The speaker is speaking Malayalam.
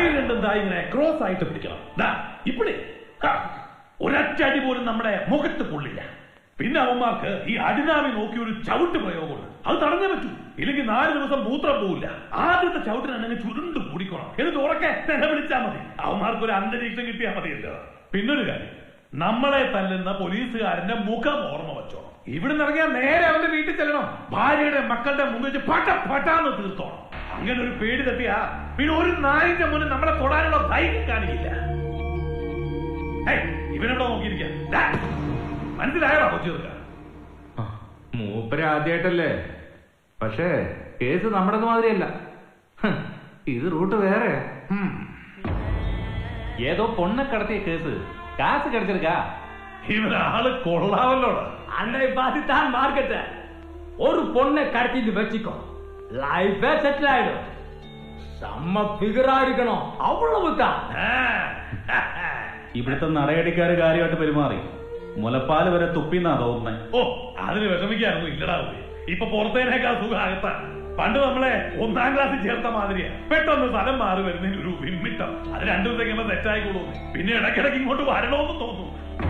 കൈ രണ്ടും ദാ ഇങ്ങനെ ക്രോസ് ആയിട്ട് പിടിക്കണം ദാ ഇപ്പിടി ഹാ. ഒരൊറ്റടി പോലും നമ്മുടെ മുഖത്ത് കൊള്ളില്ല പിന്നെ അവന്മാർക്ക് ഈ അടിനാവി നോക്കി ഒരു ചവിട്ട് പ്രയോഗമുണ്ട് അത് തടഞ്ഞേ പറ്റൂ ഇല്ലെങ്കിൽ നാല് ദിവസം മൂത്രം പോവില്ല ആദ്യത്തെ ചവിട്ടിനാണെങ്കിൽ ചുരുണ്ട് കൂടിക്കോണം എന്നിട്ട് ഉറക്കെ തന്നെ വിളിച്ചാൽ മതി അവന്മാർക്ക് ഒരു അന്തരീക്ഷം കിട്ടിയാൽ മതിയല്ലോ പിന്നൊരു കാര്യം നമ്മളെ തല്ലുന്ന പോലീസുകാരന്റെ മുഖം ഓർമ്മ വെച്ചോണം ഇവിടുന്ന് ഇറങ്ങിയാൽ നേരെ അവന്റെ വീട്ടിൽ ചെല്ലണം ഭാര്യയുടെ മക്കളുടെ മുമ്പിൽ വെച്ച് പട്ട പട്ടാന്ന് തീർത്തോണം അങ്ങനെ ഒരു പേടി തട്ടിയാ പിന്നെ ഒരു നായിന്റെ മുന്നിൽ നമ്മളെ തൊടാനുള്ള ധൈര്യം കാണിക്കില്ല ഏയ്, ഇവനെവിടെ നോക്കിയിരിക്കുക ദാ, മനസ്സിലായോ കൊച്ചു തീർക്ക മൂപ്പര് ആദ്യമായിട്ടല്ലേ പക്ഷേ കേസ് നമ്മുടെ മാതിരിയല്ല ഹ്, ഇത് റൂട്ട് വേറെ ஏதோ பொண்ணை கடத்திய கேஸ் காசு கிடைச்சிருக்கா ഇവനാള് കൊള്ളാവല്ലോടാ அன்னை பார்த்து தான் மார்க்கெட்ட ஒரு பொண்ணை கடத்திட்டு வச்சுக்கோ லைஃபே செட்டில் ஆயிடும் செம்ம பிகரா இருக்கணும் அவ்வளவுதான் ഇവിടുത്തെ നടയടിക്കാര് കാര്യമായിട്ട് പെരുമാറി മുലപ്പാല് വരെ തുപ്പിന്നാ തോന്നുന്നേ ഓ അതിന് വിഷമിക്കാനൊന്നും ഇല്ലടാ ഉവ്വേ. ഇപ്പൊ പുറത്തേനേക്കാൾ സുഖാകത്താ പണ്ട് നമ്മളെ ഒന്നാം ക്ലാസ്സിൽ ചേർത്ത മാതിരിയാ പെട്ടെന്ന് സ്ഥലം മാറി വരുന്നതിന് ഒരു വിമ്മിട്ടം അത് രണ്ടു ദിവസം കഴിയുമ്പോ സെറ്റായിക്കോളൂ പിന്നെ ഇടയ്ക്കിടയ്ക്ക് ഇങ്ങോട്ട് വരണമെന്ന് തോന്നുന്നു